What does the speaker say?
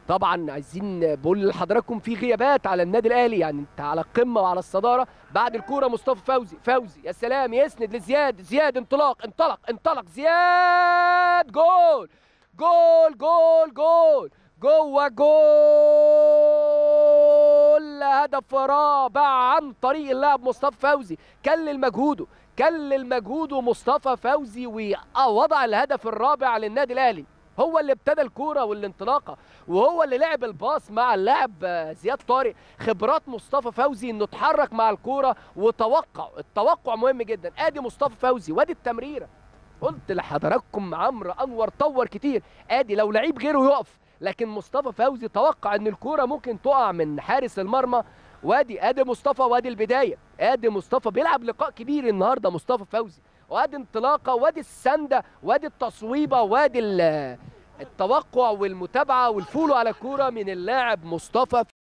طبعا عايزين بقول لحضراتكم في غيابات على النادي الاهلي يعني انت على القمه وعلى الصداره بعد الكوره مصطفى فوزي فوزي يا سلام يسند لزياد زياد انطلاق انطلق انطلق زياد جول جول جول جول جوه جول هدف رابع عن طريق اللاعب مصطفى فوزي كلل مجهوده كلل مجهوده مصطفى فوزي ووضع الهدف الرابع للنادي الاهلي هو اللي ابتدى الكوره والانطلاقه وهو اللي لعب الباص مع اللاعب زياد طارق خبرات مصطفى فوزي انه اتحرك مع الكوره وتوقع التوقع مهم جدا ادي مصطفى فوزي وادي التمريره قلت لحضراتكم عمرو انور طور كتير ادي لو لعيب غيره يقف لكن مصطفى فوزي توقع ان الكوره ممكن تقع من حارس المرمى وادي ادي مصطفى وادي البدايه ادي مصطفى بيلعب لقاء كبير النهارده مصطفى فوزي وادي انطلاقه وادي السنده وادي التصويبه وادي التوقع والمتابعه والفولو على الكوره من اللاعب مصطفى